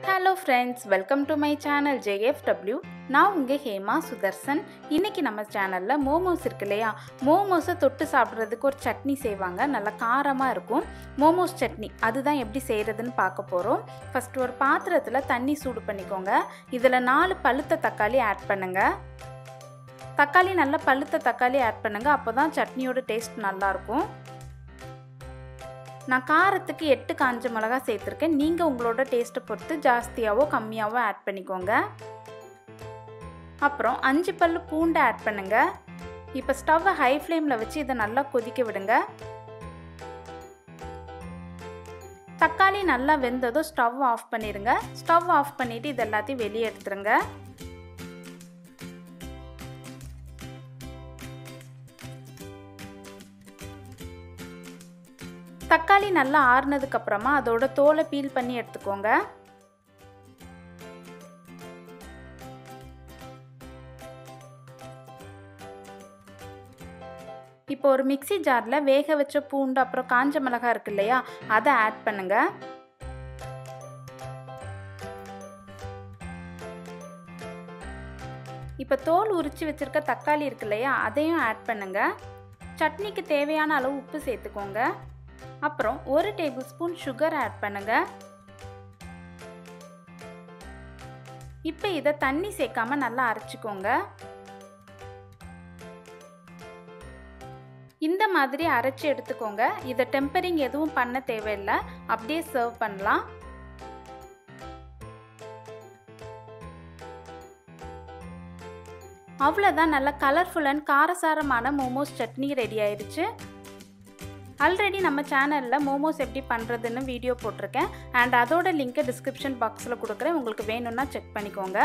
hello friends welcome to my channel JFW நான் உங்கள் ஹேமா சுதர்சன் இன்னைக்கு நம்ம சேனலில் மோமோஸ் இருக்கு இல்லையா மோமோஸை தொட்டு சாப்பிட்றதுக்கு ஒரு சட்னி செய்வாங்க நல்லா காரமாக இருக்கும் மோமோஸ் சட்னி அதுதான் எப்படி செய்கிறதுன்னு பார்க்க போகிறோம் ஃபஸ்ட்டு ஒரு பாத்திரத்தில் தண்ணி சூடு பண்ணிக்கோங்க இதில் நாலு பழுத்த தக்காளி ஆட் பண்ணுங்கள் தக்காளி நல்லா பழுத்த தக்காளி ஆட் பண்ணுங்கள் அப்போ தான் சட்னியோட டேஸ்ட் நல்லாயிருக்கும் நான் காரத்துக்கு எட்டு காஞ்ச மிளகா சேர்த்துருக்கேன் நீங்கள் உங்களோட டேஸ்ட்டை பொறுத்து ஜாஸ்தியாகவோ கம்மியாகவோ ஆட் பண்ணிக்கோங்க அப்புறம் அஞ்சு பல் பூண்டை ஆட் பண்ணுங்க இப்போ ஸ்டவ்வை ஹை ஃப்ளேமில் வச்சு இதை நல்லா கொதிக்க விடுங்க தக்காளி நல்லா வெந்ததும் ஸ்டவ் ஆஃப் பண்ணிடுங்க ஸ்டவ் ஆஃப் பண்ணிவிட்டு இது எல்லாத்தையும் வெளியே எடுத்துருங்க தக்காளி நல்லா ஆறுனதுக்கு அப்புறமா அதோட தோலை பீல் பண்ணி எடுத்துக்கோங்க இப்போ ஒரு மிக்சி ஜாரில் வேக வச்ச பூண்டு அப்புறம் காஞ்ச மிளகாய் இருக்கு இல்லையா அதை ஆட் பண்ணுங்க இப்போ தோல் உரிச்சு வச்சிருக்க தக்காளி இருக்கு இல்லையா அதையும் ஆட் பண்ணுங்க சட்னிக்கு தேவையான அளவு உப்பு சேர்த்துக்கோங்க அப்புறம் ஒரு டேபிள் ஸ்பூன் சுகர் ஆட் பண்ணுங்க இப்போ இதை தண்ணி சேர்க்காம நல்லா அரைச்சிக்கோங்க இந்த மாதிரி அரைச்சி எடுத்துக்கோங்க இதை டெம்பரிங் எதுவும் பண்ண தேவையில்லை அப்படியே சர்வ் பண்ணலாம் அவ்வளோதான் நல்ல கலர்ஃபுல் அண்ட் காரசாரமான மோமோஸ் சட்னி ரெடி ஆயிடுச்சு ஆல்ரெடி நம்ம சேனலில் மோமோஸ் எப்படி பண்ணுறதுன்னு வீடியோ போட்டிருக்கேன் அண்ட் அதோட லிங்க்கை டிஸ்கிரிப்ஷன் பாக்ஸில் கொடுக்குறேன் உங்களுக்கு வேணும்னா செக் பண்ணிக்கோங்க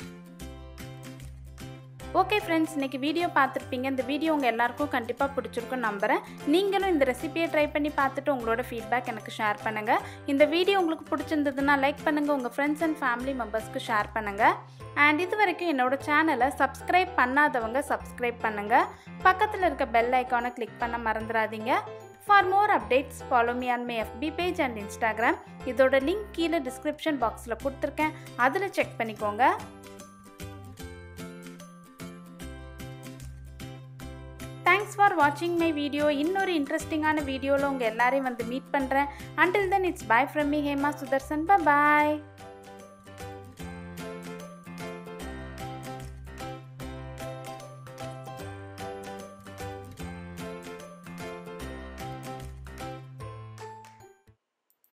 ஓகே ஃப்ரெண்ட்ஸ் இன்றைக்கி வீடியோ பார்த்துருப்பீங்க இந்த வீடியோ உங்கள் எல்லாருக்கும் கண்டிப்பாக பிடிச்சிருக்குன்னு நம்புகிறேன் நீங்களும் இந்த ரெசிபியை ட்ரை பண்ணி பார்த்துட்டு உங்களோட ஃபீட்பேக் எனக்கு ஷேர் பண்ணுங்கள் இந்த வீடியோ உங்களுக்கு பிடிச்சிருந்ததுன்னா லைக் பண்ணுங்கள் உங்கள் ஃப்ரெண்ட்ஸ் அண்ட் ஃபேமிலி மெம்பர்ஸ்க்கு ஷேர் பண்ணுங்கள் அண்ட் இது வரைக்கும் என்னோட சேனலை சப்ஸ்கிரைப் பண்ணாதவங்க சப்ஸ்கிரைப் பண்ணுங்கள் பக்கத்தில் இருக்க பெல் ஐக்கானை கிளிக் பண்ண மறந்துடாதீங்க for more updates follow me on my FB page and Instagram இதோட லிங்க் கீழே டிஸ்கிரிப்ஷன் பாக்ஸில் கொடுத்துருக்கேன் அதில் செக் பண்ணிக்கோங்க தேங்க்ஸ் ஃபார் வாட்சிங் மை வீடியோ இன்னொரு இன்ட்ரெஸ்டிங்கான வீடியோவில் உங்கள் எல்லாரையும் வந்து மீட் பண்ணுறேன் until then it's bye from me Hema Sudarshan bye